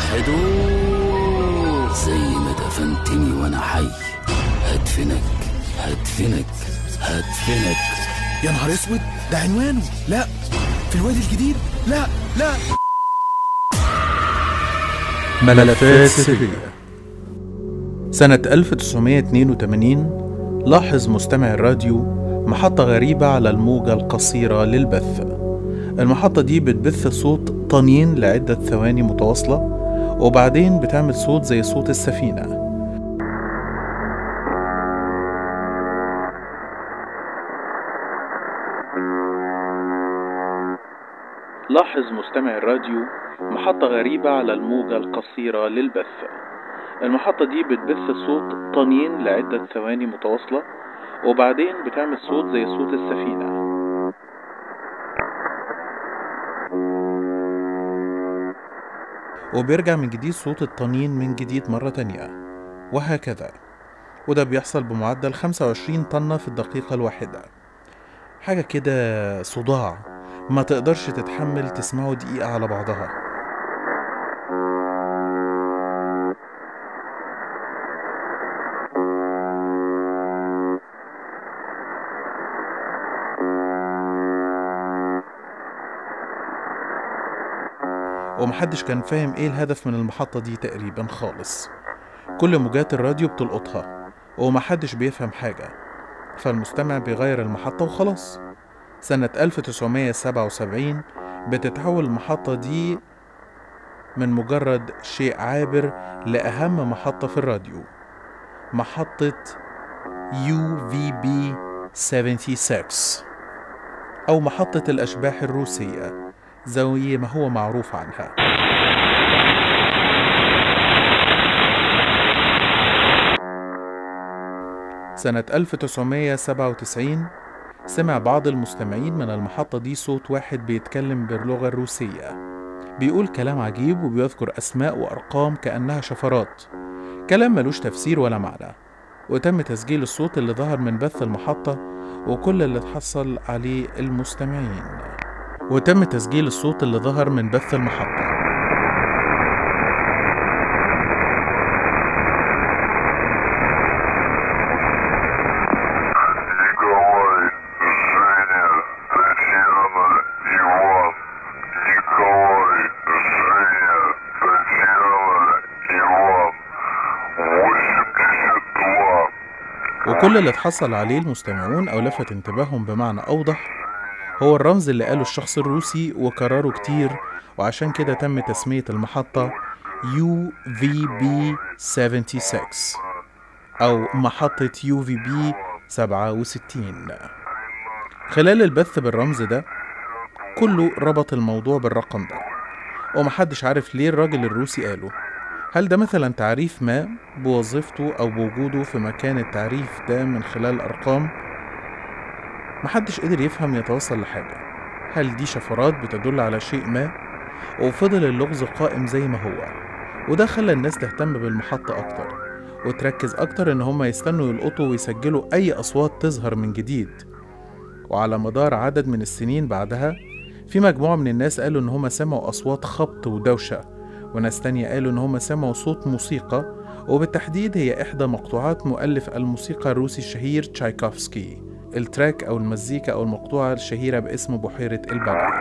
هدوء زي ما دفنتني وانا حي هدفنك هدفنك هدفنك يا نهار اسود ده عنوانه لا في الوادي الجديد لا لا ملفات سرية سنة 1982 لاحظ مستمع الراديو محطة غريبة على الموجة القصيرة للبث المحطة دي بتبث صوت طنين لعدة ثواني متواصلة وبعدين بتعمل صوت زي صوت السفينة لاحظ مستمع الراديو محطة غريبة على الموجة القصيرة للبث المحطة دي بتبث صوت طنين لعدة ثواني متواصلة وبعدين بتعمل صوت زي صوت السفينة وبيرجع من جديد صوت الطنين من جديد مرة تانية وهكذا وده بيحصل بمعدل 25 طنة في الدقيقة الواحدة حاجة كده صداع ما تقدرش تتحمل تسمعه دقيقة على بعضها ومحدش كان فاهم ايه الهدف من المحطة دي تقريبا خالص كل موجات الراديو بتلقطها ومحدش بيفهم حاجة فالمستمع بيغير المحطة وخلاص سنة 1977 بتتحول المحطة دي من مجرد شيء عابر لأهم محطة في الراديو محطة UVB 76 أو محطة الأشباح الروسية زي ما هو معروف عنها سنة 1997 سمع بعض المستمعين من المحطة دي صوت واحد بيتكلم باللغة الروسية بيقول كلام عجيب وبيذكر أسماء وأرقام كأنها شفرات كلام ملوش تفسير ولا معنى وتم تسجيل الصوت اللي ظهر من بث المحطة وكل اللي تحصل عليه المستمعين وتم تسجيل الصوت اللي ظهر من بث المحطة Николай, Женя, Татьяна, Иван. Николай, Женя, Татьяна, Иван. 82. وكل اللي اتحصل عليه المستمعون أو لفت انتباههم بمعنى أوضح هو الرمز اللي قاله الشخص الروسي وكرره كتير وعشان كده تم تسمية المحطة UVB 76 أو محطة UVB 67 خلال البث بالرمز ده كله ربط الموضوع بالرقم ده ومحدش عارف ليه الراجل الروسي قاله هل ده مثلا تعريف ما بوظيفته أو بوجوده في مكان التعريف ده من خلال أرقام محدش قدر يفهم يتوصل لحاجة هل دي شفرات بتدل على شيء ما وفضل اللغز قائم زي ما هو وده خلى الناس تهتم بالمحطة أكتر وتركز أكتر إن هما يستنوا يلقطوا ويسجلوا أي أصوات تظهر من جديد وعلى مدار عدد من السنين بعدها في مجموعة من الناس قالوا إن هما سمعوا أصوات خبط ودوشة وناس تانية قالوا إن هما سمعوا صوت موسيقى وبالتحديد هي إحدى مقطوعات مؤلف الموسيقى الروسي الشهير تشايكوفسكي التراك أو المزيكا أو المقطوعة الشهيرة باسم بحيرة البجع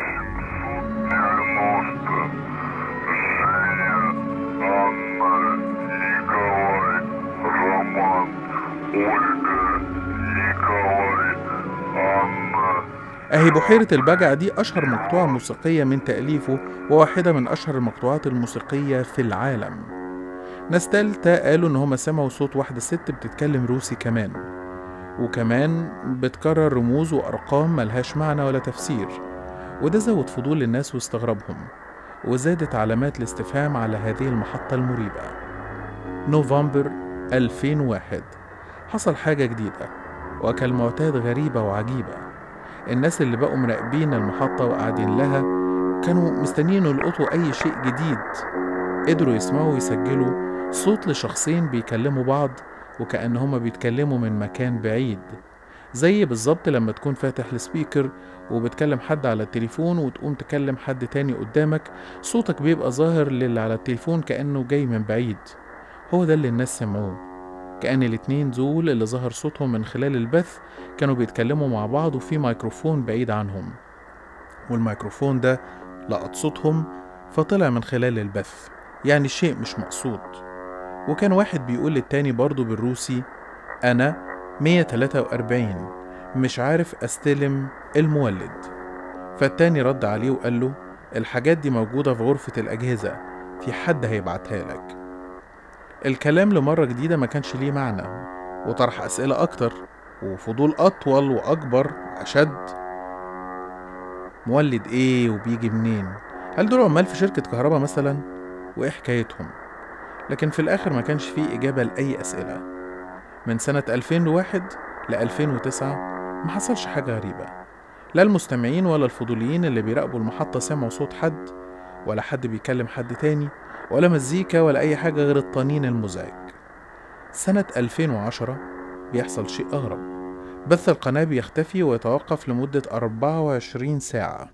أهي بحيرة البجع دي أشهر مقطوعة موسيقية من تأليفه وواحدة من أشهر المقطوعات الموسيقية في العالم ناس تالتة قالوا إن هما سمعوا صوت واحدة ست بتتكلم روسي كمان وكمان بتكرر رموز وأرقام ملهاش معنى ولا تفسير وده زود فضول الناس واستغرابهم وزادت علامات الاستفهام على هذه المحطة المريبة نوفمبر 2001 حصل حاجة جديدة وكالمعتاد غريبة وعجيبة الناس اللي بقوا مراقبين المحطة وقاعدين لها كانوا مستنيين يلقطوا أي شيء جديد قدروا يسمعوا ويسجلوا صوت لشخصين بيكلموا بعض وكأن هما بيتكلموا من مكان بعيد زي بالظبط لما تكون فاتح السبيكر وبتكلم حد على التليفون وتقوم تكلم حد تاني قدامك صوتك بيبقى ظاهر للي على التليفون كأنه جاي من بعيد هو ده اللي الناس سمعوه كأن الاتنين دول اللي ظهر صوتهم من خلال البث كانوا بيتكلموا مع بعض وفي ميكروفون بعيد عنهم والميكروفون ده لقط صوتهم فطلع من خلال البث يعني شيء مش مقصود وكان واحد بيقول للتاني برضه بالروسي أنا 143 مش عارف أستلم المولد فالتاني رد عليه وقال له الحاجات دي موجودة في غرفة الأجهزة في حد هيبعتها لك الكلام لمرة جديدة ما كانش ليه معنى وطرح أسئلة أكتر وفضول أطول وأكبر أشد مولد إيه وبيجي منين هل دول عمال في شركة كهرباء مثلا وإيه حكايتهم لكن في الآخر ما كانش فيه إجابة لأي أسئلة من سنة 2001 ل 2009 ما حصلش حاجة غريبة لا المستمعين ولا الفضوليين اللي بيراقبوا المحطة سمعوا صوت حد ولا حد بيكلم حد تاني ولا مزيكا ولا أي حاجة غير الطنين المزعج سنة 2010 بيحصل شيء أغرب بث القناة بيختفي ويتوقف لمدة 24 ساعة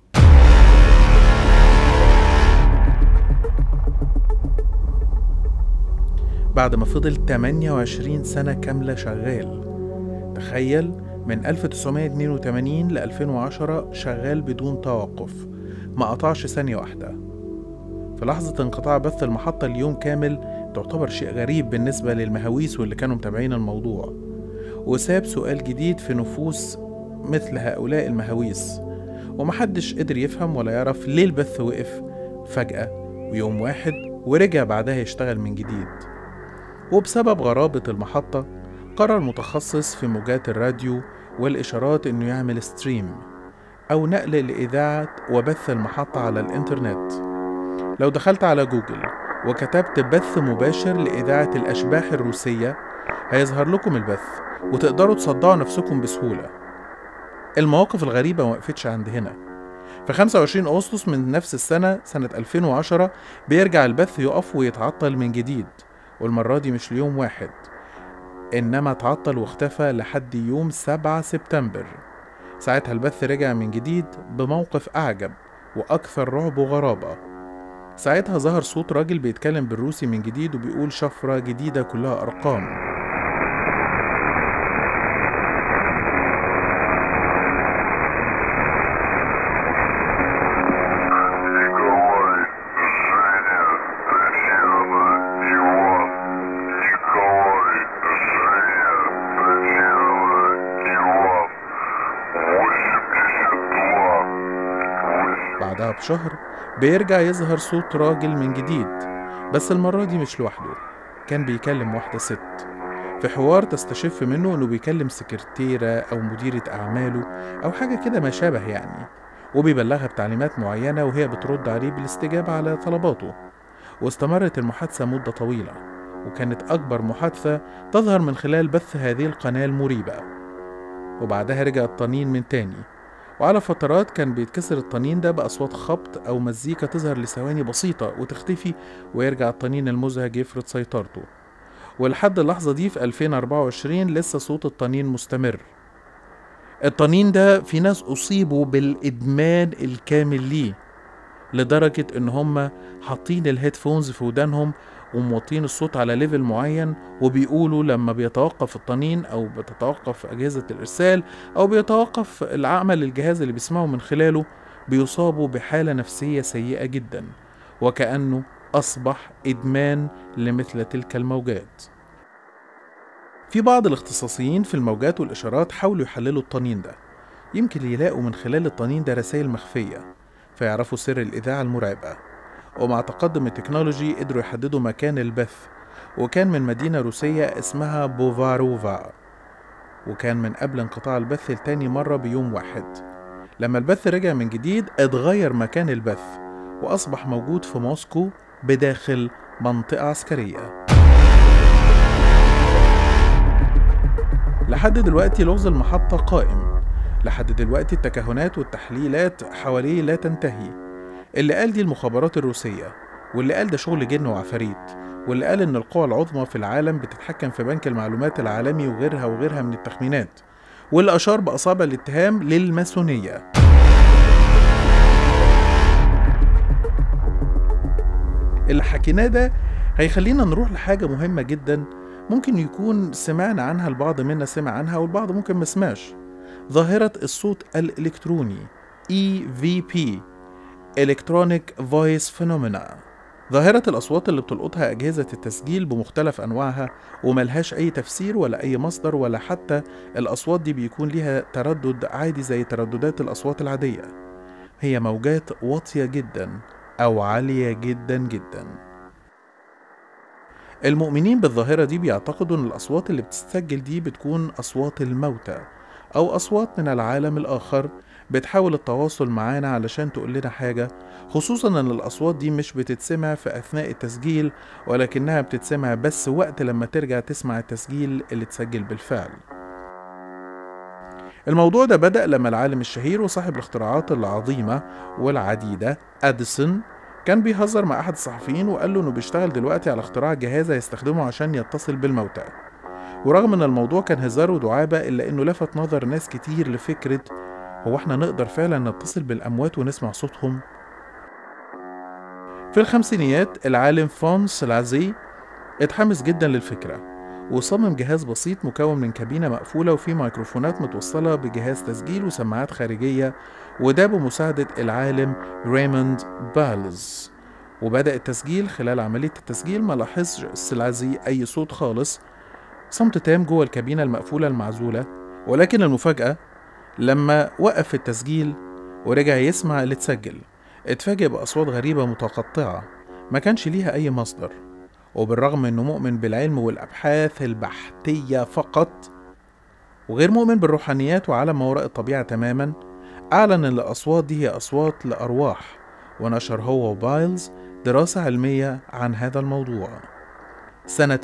بعد ما فضل 28 سنة كاملة شغال تخيل من 1982 ل 2010 شغال بدون توقف ما قطعش ثانية واحدة في لحظة انقطاع بث المحطة اليوم كامل تعتبر شيء غريب بالنسبة للمهاويس واللي كانوا متابعين الموضوع وساب سؤال جديد في نفوس مثل هؤلاء المهاويس ومحدش قدر يفهم ولا يعرف ليه البث وقف فجأة ويوم واحد ورجع بعدها يشتغل من جديد وبسبب غرابة المحطة قرر متخصص في موجات الراديو والإشارات إنه يعمل ستريم أو نقل لإذاعة وبث المحطة على الإنترنت لو دخلت على جوجل وكتبت بث مباشر لإذاعة الأشباح الروسية هيظهر لكم البث وتقدروا تصدعوا نفسكم بسهولة المواقف الغريبة ما وقفتش عند هنا في 25 أغسطس من نفس السنة سنة 2010 بيرجع البث يقف ويتعطل من جديد والمرة دي مش ليوم واحد إنما اتعطل واختفى لحد يوم 7 سبتمبر ساعتها البث رجع من جديد بموقف أعجب وأكثر رعب وغرابة ساعتها ظهر صوت راجل بيتكلم بالروسي من جديد وبيقول شفرة جديدة كلها أرقام Николай, Женя, Татьяна, Иван. Николай, Женя, Татьяна, Иван. Восемьдесят два. بعدها بشهر بيرجع يظهر صوت راجل من جديد بس المرة دي مش لوحده كان بيكلم واحدة ست في حوار تستشف منه انه بيكلم سكرتيرة او مديرة اعماله او حاجة كده ما شابه يعني وبيبلغها بتعليمات معينة وهي بترد عليه بالاستجابة على طلباته واستمرت المحادثة مدة طويلة وكانت أكبر محادثة تظهر من خلال بث هذه القناة المريبة وبعدها رجع الطنين من تاني وعلى فترات كان بيتكسر الطنين ده بأصوات خبط أو مزيكا تظهر لثواني بسيطة وتختفي ويرجع الطنين المزعج يفرض سيطرته ولحد اللحظة دي في 2024 لسه صوت الطنين مستمر الطنين ده في ناس أصيبوا بالإدمان الكامل ليه لدرجة إن هم حاطين الهيدفونز في ودانهم وموطين الصوت على ليفل معين وبيقولوا لما بيتوقف الطنين أو بتتوقف أجهزة الإرسال أو بيتوقف العمل الجهاز اللي بيسمعوا من خلاله بيصابوا بحالة نفسية سيئة جدا وكأنه أصبح إدمان لمثل تلك الموجات في بعض الاختصاصيين في الموجات والإشارات حاولوا يحللوا الطنين ده يمكن يلاقوا من خلال الطنين ده رسائل مخفية فيعرفوا سر الإذاعة المرعبة ومع تقدم التكنولوجي قدروا يحددوا مكان البث وكان من مدينة روسية اسمها بوفاروفا وكان من قبل انقطاع البث لتاني مرة بيوم واحد لما البث رجع من جديد اتغير مكان البث وأصبح موجود في موسكو بداخل منطقة عسكرية لحد دلوقتي لغز المحطة قائم لحد دلوقتي التكهنات والتحليلات حواليه لا تنتهي اللي قال دي المخابرات الروسية واللي قال ده شغل جن وعفاريت واللي قال إن القوى العظمى في العالم بتتحكم في بنك المعلومات العالمي وغيرها وغيرها من التخمينات واللي أشار بأصابع الاتهام للماسونية حكيناه ده هيخلينا نروح لحاجة مهمة جدا ممكن يكون سمعنا عنها البعض منا سمع عنها والبعض ممكن ما سمعش ظاهرة الصوت الإلكتروني EVP Electronic Voice Phenomena ظاهرة الأصوات اللي بتلقطها أجهزة التسجيل بمختلف أنواعها وملهاش أي تفسير ولا أي مصدر ولا حتى الأصوات دي بيكون ليها تردد عادي زي ترددات الأصوات العادية هي موجات واطية جدا أو عالية جدا جدا المؤمنين بالظاهرة دي بيعتقدوا إن الأصوات اللي بتتسجل دي بتكون أصوات الموتى أو أصوات من العالم الآخر بتحاول التواصل معانا علشان تقول لنا حاجة خصوصا إن الأصوات دي مش بتتسمع في أثناء التسجيل ولكنها بتتسمع بس وقت لما ترجع تسمع التسجيل اللي اتسجل بالفعل الموضوع ده بدأ لما العالم الشهير وصاحب الاختراعات العظيمة والعديدة أديسون كان بيهزر مع أحد الصحفيين وقال له إنه بيشتغل دلوقتي على اختراع جهاز هيستخدمه عشان يتصل بالموتى ورغم إن الموضوع كان هزار ودعابة إلا إنه لفت نظر ناس كتير لفكرة هو إحنا نقدر فعلا نتصل بالأموات ونسمع صوتهم؟ في الخمسينيات العالم فونس العزي اتحمس جدا للفكرة وصمم جهاز بسيط مكون من كابينة مقفولة وفيه ميكروفونات متوصلة بجهاز تسجيل وسماعات خارجية وده بمساعدة العالم ريموند بالز وبدأ التسجيل خلال عملية التسجيل ما لاحظش السلعزي أي صوت خالص صمت تام جوه الكابينة المقفولة المعزولة ولكن المفاجأة لما وقف التسجيل ورجع يسمع اللي اتسجل اتفاجئ بأصوات غريبة متقطعة ما كانش ليها أي مصدر وبالرغم انه مؤمن بالعلم والابحاث البحثيه فقط وغير مؤمن بالروحانيات وعالم ما وراء الطبيعه تماما اعلن ان الاصوات دي هي اصوات لارواح ونشر هو وبايلز دراسه علميه عن هذا الموضوع سنه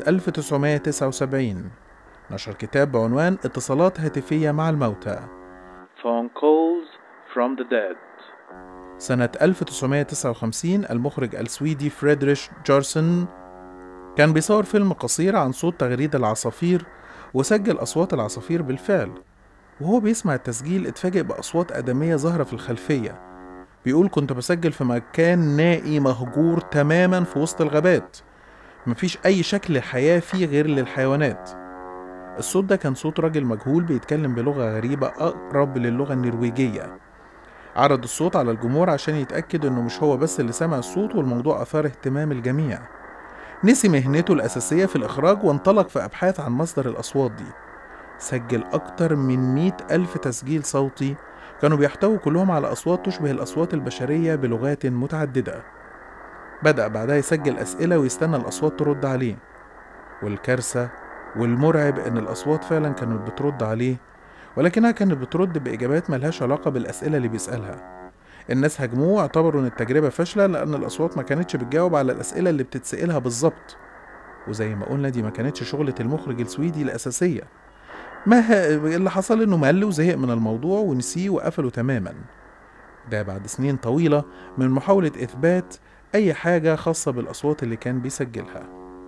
1979 نشر كتاب بعنوان اتصالات هاتفيه مع الموتى Phone calls from the dead سنة 1959 المخرج السويدي فريدريش جورسون كان بيصور فيلم قصير عن صوت تغريد العصافير وسجل أصوات العصافير بالفعل وهو بيسمع التسجيل اتفاجئ بأصوات آدمية ظاهرة في الخلفية بيقول كنت بسجل في مكان نائي مهجور تماما في وسط الغابات مفيش أي شكل حياة فيه غير للحيوانات الصوت ده كان صوت راجل مجهول بيتكلم بلغة غريبة أقرب للغة النرويجية عرض الصوت على الجمهور عشان يتأكد إنه مش هو بس اللي سمع الصوت والموضوع أثار اهتمام الجميع نسي مهنته الأساسية في الإخراج وانطلق في أبحاث عن مصدر الأصوات دي سجل أكتر من مئة ألف تسجيل صوتي كانوا بيحتووا كلهم على أصوات تشبه الأصوات البشرية بلغات متعددة بدأ بعدها يسجل أسئلة ويستنى الأصوات ترد عليه والكارثة والمرعب إن الأصوات فعلا كانت بترد عليه ولكنها كانت بترد بإجابات ملهاش علاقة بالأسئلة اللي بيسألها الناس هاجموه واعتبروا ان التجربة فاشلة لأن الأصوات ما كانتش بتجاوب على الأسئلة اللي بتتسألها بالظبط وزي ما قلنا دي ما كانتش شغلة المخرج السويدي الأساسية ما ه... اللي حصل انه مل وزهق من الموضوع ونسيه وقفله تماما ده بعد سنين طويلة من محاولة إثبات أي حاجة خاصة بالأصوات اللي كان بيسجلها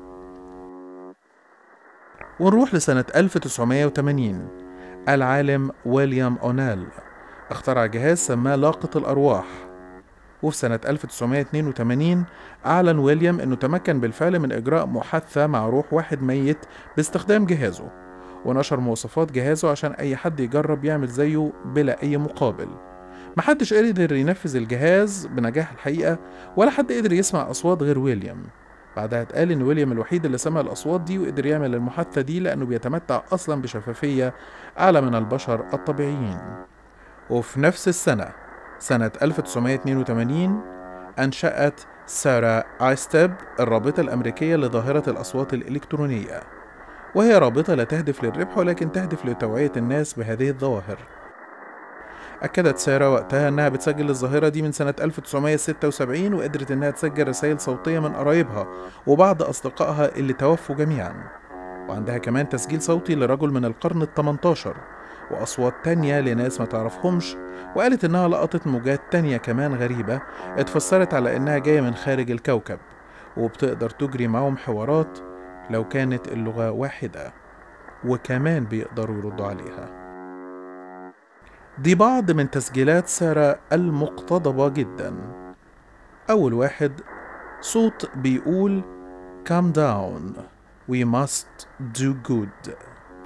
ونروح لسنة 1980 العالم ويليام أونال اخترع جهاز سماه لاقط الأرواح وفي سنة 1982 أعلن ويليام أنه تمكن بالفعل من إجراء محادثة مع روح واحد ميت باستخدام جهازه ونشر مواصفات جهازه عشان أي حد يجرب يعمل زيه بلا أي مقابل محدش قدر ينفذ الجهاز بنجاح الحقيقة ولا حد قدر يسمع أصوات غير ويليام بعدها اتقال إن ويليام الوحيد اللي سمع الأصوات دي وقدر يعمل المحادثة دي لأنه بيتمتع أصلا بشفافية أعلى من البشر الطبيعيين وفي نفس السنة سنة 1982 أنشأت سارة آيستب الرابطة الأمريكية لظاهرة الأصوات الإلكترونية وهي رابطة لا تهدف للربح ولكن تهدف لتوعية الناس بهذه الظواهر أكدت سارة وقتها أنها بتسجل الظاهرة دي من سنة 1976 وقدرت أنها تسجل رسائل صوتية من قرايبها وبعض أصدقائها اللي توفوا جميعا وعندها كمان تسجيل صوتي لرجل من القرن الثمنتاشر وأصوات تانية لناس ما تعرفهمش وقالت إنها لقطت موجات تانية كمان غريبة اتفسرت على إنها جاية من خارج الكوكب وبتقدر تجري معهم حوارات لو كانت اللغة واحدة وكمان بيقدروا يردوا عليها دي بعض من تسجيلات سارة المقتضبة جدا أول واحد صوت بيقول calm down we must do good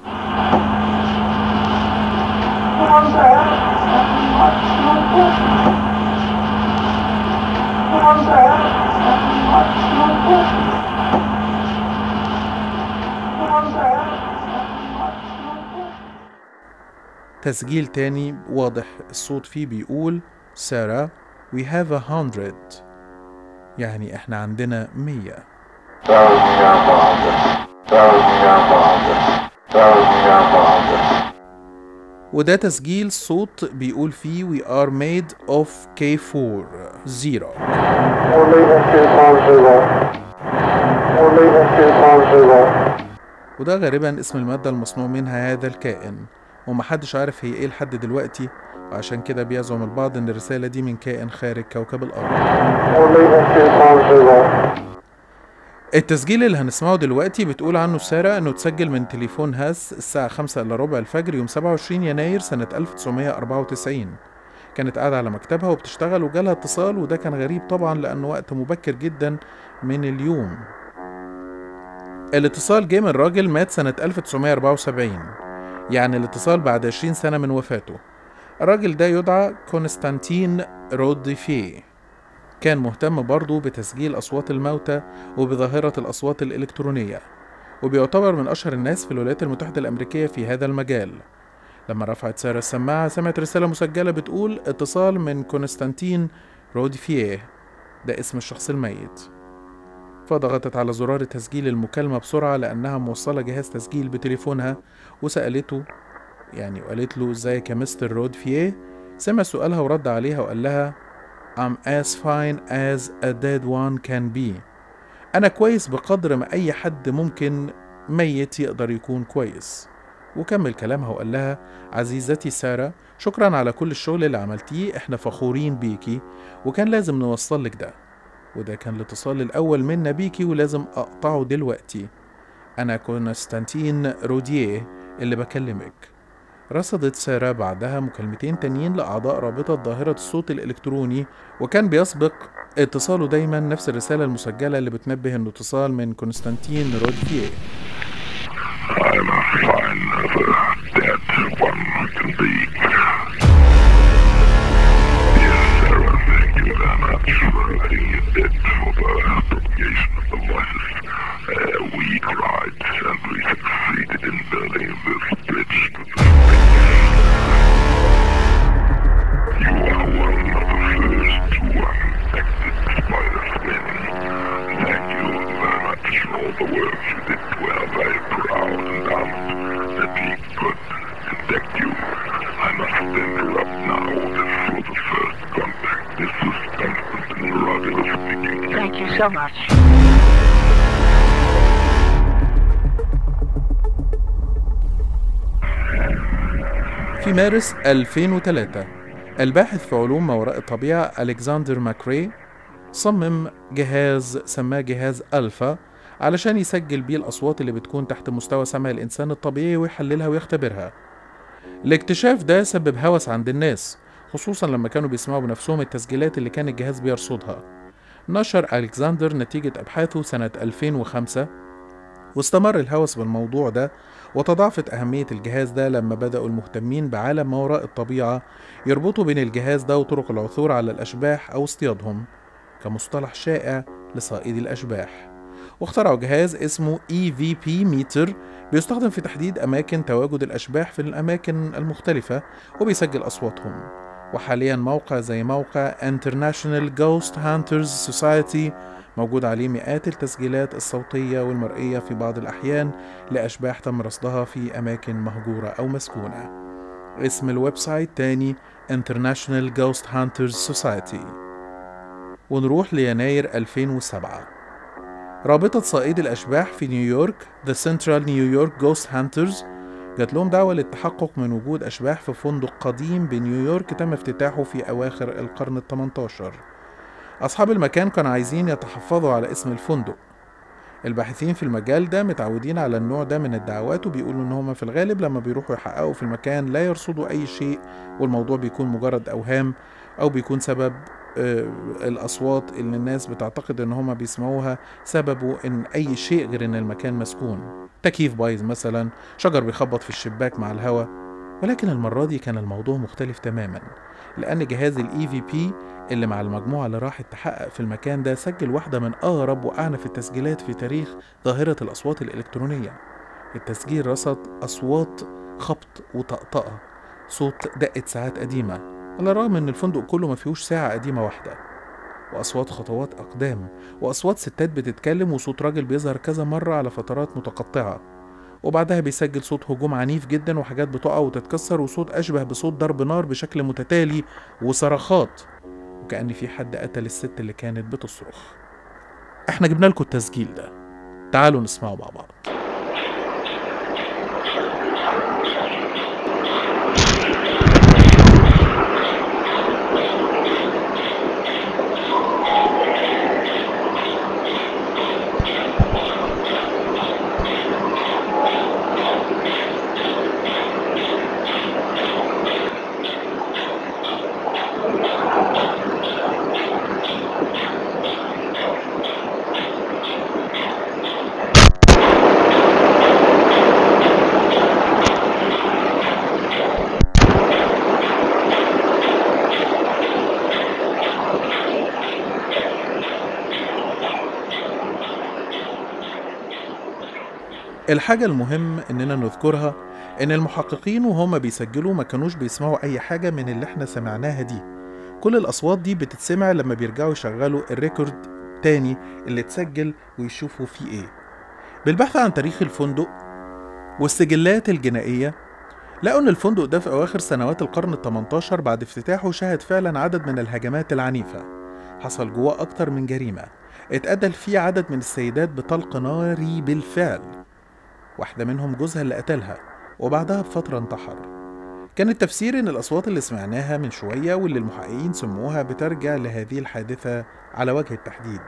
تسجيل تاني واضح الصوت فيه بيقول سارة we have a hundred يعني احنا عندنا مية وده تسجيل صوت بيقول فيه we are made of K4 zero Only MK4 zero. Only MK4 zero. وده غالبا اسم المادة المصنوع منها هذا الكائن ومحدش عارف هي ايه لحد دلوقتي وعشان كده بيزعم البعض ان الرسالة دي من كائن خارج كوكب الأرض Only MK4 zero. التسجيل اللي هنسمعه دلوقتي بتقول عنه سارة انه اتسجل من تليفون هاس الساعة 5 الا ربع الفجر يوم 27 يناير سنة 1994 كانت قاعدة على مكتبها وبتشتغل وجالها اتصال وده كان غريب طبعا لأنه وقت مبكر جدا من اليوم الاتصال جه من راجل مات سنة 1974 يعني الاتصال بعد 20 سنة من وفاته الراجل ده يدعى كونستانتين روديفيه كان مهتم برضه بتسجيل أصوات الموتى وبظاهرة الأصوات الإلكترونية وبيعتبر من أشهر الناس في الولايات المتحدة الأمريكية في هذا المجال لما رفعت سارة السماعة سمعت رسالة مسجلة بتقول اتصال من كونستانتين روديفيه ده اسم الشخص الميت فضغطت على زرار تسجيل المكالمة بسرعة لأنها موصلة جهاز تسجيل بتليفونها وسألته يعني وقالت له ازيك يا مستر رودفيه سمع سؤالها ورد عليها وقال لها I'm as fine as a dead one can be أنا كويس بقدر ما أي حد ممكن ميت يقدر يكون كويس وكمل كلامها وقال لها عزيزتي سارة شكرا على كل الشغل اللي عملتيه احنا فخورين بيكي وكان لازم نوصل لك ده وده كان الاتصال الأول منا بيكي ولازم أقطعه دلوقتي أنا كونستانتين روديه اللي بكلمك رصدت سارة بعدها مكالمتين تانيين لأعضاء رابطة ظاهرة الصوت الإلكتروني وكان بيسبق اتصاله دايما نفس الرسالة المسجلة اللي بتنبه إنه اتصال من كونستانتين رودفيه I'm as fine as a dead one can be. Yes, Sarah, thank you very much for everything you did for the propagation of the voices. Uh, we tried and we succeeded in building this bridge to the space. You are one of the first who were infected by the spin. Thank you very much for all the work you did. We are very proud and honored that we could contact you. I must interrupt now. This was the first contact. This is Constantine Rodila speaking. Thank you so much. في مارس 2003 الباحث في علوم ما وراء الطبيعة ألكسندر ماكري صمم جهاز سماه جهاز ألفا علشان يسجل بيه الأصوات اللي بتكون تحت مستوى سمع الإنسان الطبيعي ويحللها ويختبرها الاكتشاف ده سبب هوس عند الناس خصوصا لما كانوا بيسمعوا بنفسهم التسجيلات اللي كان الجهاز بيرصدها نشر ألكسندر نتيجة أبحاثه سنة 2005 واستمر الهوس بالموضوع ده وتضاعفت أهمية الجهاز ده لما بدأوا المهتمين بعالم ما وراء الطبيعة يربطوا بين الجهاز ده وطرق العثور على الأشباح أو اصطيادهم كمصطلح شائع لصائدي الأشباح واخترعوا جهاز اسمه EVP ميتر بيستخدم في تحديد أماكن تواجد الأشباح في الأماكن المختلفة وبيسجل أصواتهم وحاليا موقع زي موقع International Ghost Hunters Society موجود عليه مئات التسجيلات الصوتية والمرئية في بعض الأحيان لأشباح تم رصدها في أماكن مهجورة أو مسكونة اسم الويب سايت تاني International Ghost Hunters Society ونروح ليناير 2007 رابطة صائدي الأشباح في نيويورك The Central New York Ghost Hunters جات لهم دعوة للتحقق من وجود أشباح في فندق قديم بنيويورك تم افتتاحه في أواخر القرن ال 18 أصحاب المكان كانوا عايزين يتحفظوا على اسم الفندق الباحثين في المجال ده متعودين على النوع ده من الدعوات وبيقولوا إن هما في الغالب لما بيروحوا يحققوا في المكان لا يرصدوا أي شيء والموضوع بيكون مجرد أوهام أو بيكون سبب آه، الأصوات اللي الناس بتعتقد إن هما بيسمعوها سببه إن أي شيء غير إن المكان مسكون تكييف بايظ مثلا شجر بيخبط في الشباك مع الهواء ولكن المرة دي كان الموضوع مختلف تماما لأن جهاز الاي في بي اللي مع المجموعة اللي راحت تحقق في المكان ده سجل واحدة من أغرب وأعنف التسجيلات في تاريخ ظاهرة الأصوات الإلكترونية التسجيل رصد أصوات خبط وطقطقة صوت دقة ساعات قديمة على الرغم إن الفندق كله ما فيهوش ساعة قديمة واحدة وأصوات خطوات أقدام وأصوات ستات بتتكلم وصوت راجل بيظهر كذا مرة على فترات متقطعة وبعدها بيسجل صوت هجوم عنيف جدا وحاجات بتقع وتتكسر وصوت أشبه بصوت ضرب نار بشكل متتالي وصرخات وكأن في حد قتل الست اللي كانت بتصرخ احنا جبنا لكم التسجيل ده تعالوا نسمعه مع بعض الحاجة المهم إننا نذكرها إن المحققين وهم بيسجلوا ما كانوش بيسمعوا أي حاجة من اللي إحنا سمعناها دي كل الأصوات دي بتتسمع لما بيرجعوا يشغلوا الريكورد تاني اللي اتسجل ويشوفوا فيه إيه بالبحث عن تاريخ الفندق والسجلات الجنائية لقوا إن الفندق ده في أواخر سنوات القرن ال 18 بعد افتتاحه شهد فعلا عدد من الهجمات العنيفة حصل جواه أكتر من جريمة اتقتل فيه عدد من السيدات بطلق ناري بالفعل واحدة منهم جوزها اللي قتلها وبعدها بفترة انتحر كان التفسير إن الأصوات اللي سمعناها من شوية واللي المحققين سموها بترجع لهذه الحادثة على وجه التحديد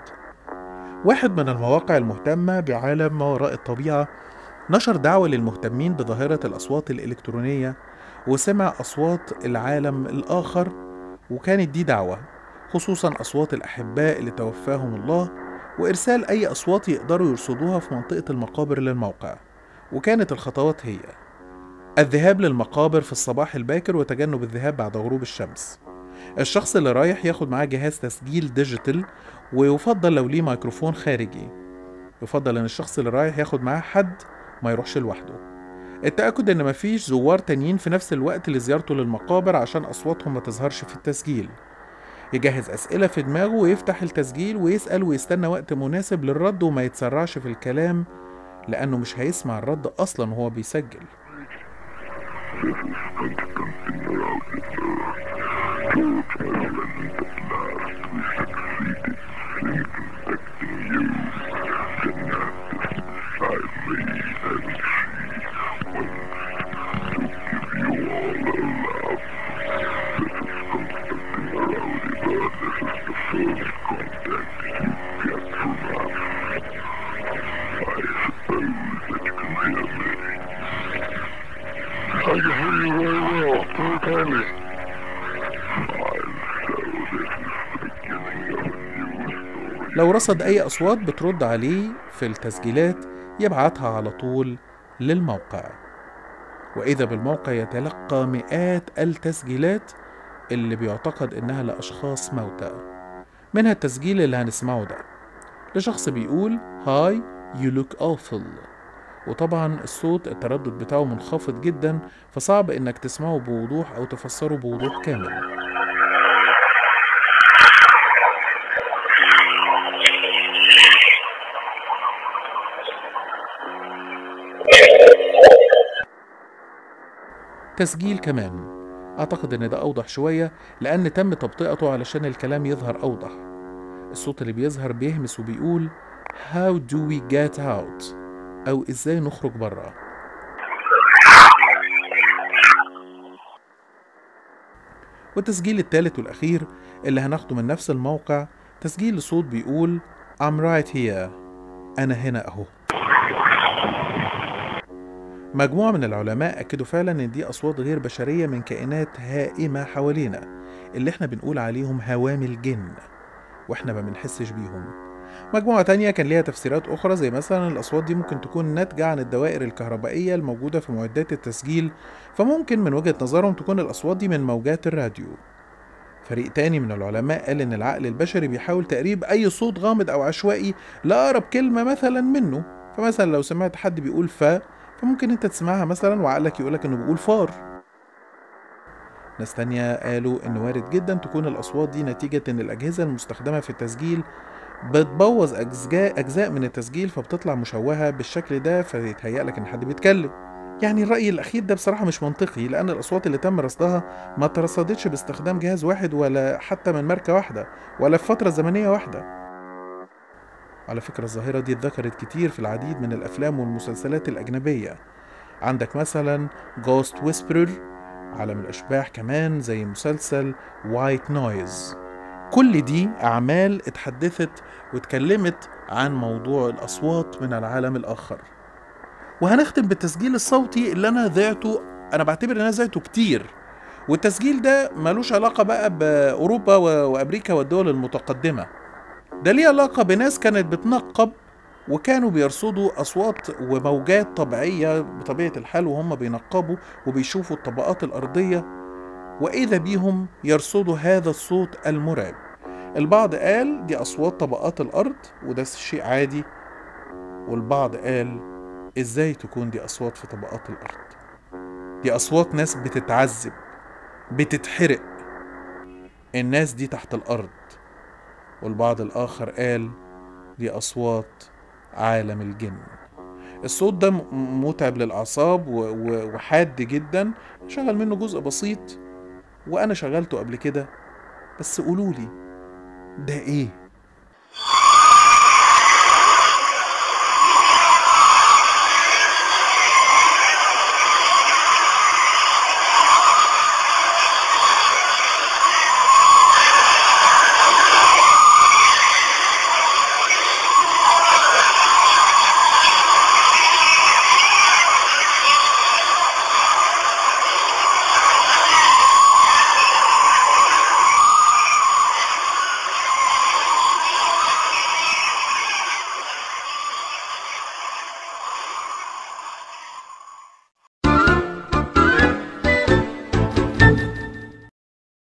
واحد من المواقع المهتمة بعالم ما وراء الطبيعة نشر دعوة للمهتمين بظاهرة الأصوات الإلكترونية وسمع أصوات العالم الآخر وكانت دي دعوة خصوصا أصوات الأحباء اللي توفاهم الله وإرسال أي أصوات يقدروا يرصدوها في منطقة المقابر للموقع وكانت الخطوات هي الذهاب للمقابر في الصباح الباكر وتجنب الذهاب بعد غروب الشمس الشخص اللي رايح ياخد معاه جهاز تسجيل ديجيتال ويفضل لو ليه ميكروفون خارجي يفضل ان الشخص اللي رايح ياخد معاه حد ما يروحش لوحده التأكد ان مفيش زوار تانيين في نفس الوقت لزيارته للمقابر عشان اصواتهم ما تظهرش في التسجيل يجهز أسئلة في دماغه ويفتح التسجيل ويسأل ويستنى وقت مناسب للرد وما يتسرعش في الكلام لأنه مش هيسمع الرد أصلا وهو بيسجل I can hear you very well. Can you tell me? لو رصد أي أصوات بترد عليه في التسجيلات يبعتها على طول للموقع وإذا بالموقع يتلقى مئات التسجيلات اللي بيعتقد إنها لأشخاص موتى منها التسجيل اللي هنسمعه ده لشخص بيقول هاي you look awful وطبعا الصوت التردد بتاعه منخفض جدا فصعب انك تسمعه بوضوح او تفسره بوضوح كامل تسجيل كمان اعتقد ان ده اوضح شوية لان تم تبطئته علشان الكلام يظهر اوضح الصوت اللي بيظهر بيهمس وبيقول How do we get out او ازاي نخرج بره والتسجيل الثالث والأخير اللي هناخده من نفس الموقع تسجيل لصوت بيقول I'm right here أنا هنا أهو مجموعة من العلماء أكدوا فعلا إن دي أصوات غير بشرية من كائنات هائمة حوالينا اللي احنا بنقول عليهم هوامل جن واحنا ما بنحسش بيهم مجموعة تانية كان ليها تفسيرات أخرى زي مثلا الأصوات دي ممكن تكون ناتجة عن الدوائر الكهربائية الموجودة في معدات التسجيل فممكن من وجهة نظرهم تكون الأصوات دي من موجات الراديو فريق تاني من العلماء قال إن العقل البشري بيحاول تقريب أي صوت غامض أو عشوائي لأقرب كلمة مثلا منه فمثلا لو سمعت حد بيقول فا فممكن أنت تسمعها مثلا وعقلك يقولك إنه بيقول فار ناس تانية قالوا إن وارد جدا تكون الأصوات دي نتيجة إن الأجهزة المستخدمة في التسجيل بتبوظ أجزاء أجزاء من التسجيل فبتطلع مشوهة بالشكل ده فيتهيأ لك إن حد بيتكلم يعني الرأي الأخير ده بصراحة مش منطقي لأن الأصوات اللي تم رصدها ما ترصدتش باستخدام جهاز واحد ولا حتى من ماركة واحدة ولا في فترة زمنية واحدة على فكرة الظاهرة دي اتذكرت كتير في العديد من الأفلام والمسلسلات الأجنبية عندك مثلا Ghost Whisperer عالم الأشباح كمان زي مسلسل وايت نويز كل دي أعمال اتحدثت واتكلمت عن موضوع الأصوات من العالم الآخر وهنختم بالتسجيل الصوتي اللي أنا ذعته أنا بعتبر إن أنا ذعته كتير والتسجيل ده ملوش علاقة بقى بأوروبا و- وأمريكا والدول المتقدمة ده ليه علاقة بناس كانت بتنقب وكانوا بيرصدوا أصوات وموجات طبيعية بطبيعة الحال وهم بينقبوا وبيشوفوا الطبقات الأرضية وإذا بيهم يرصدوا هذا الصوت المرعب البعض قال دي أصوات طبقات الأرض وده شيء عادي والبعض قال إزاي تكون دي أصوات في طبقات الأرض دي أصوات ناس بتتعذب بتتحرق الناس دي تحت الأرض والبعض الآخر قال دي أصوات عالم الجن الصوت ده م- متعب للأعصاب و- و- وحاد جدا شغل منه جزء بسيط وأنا شغلته قبل كده بس قولولي ده إيه؟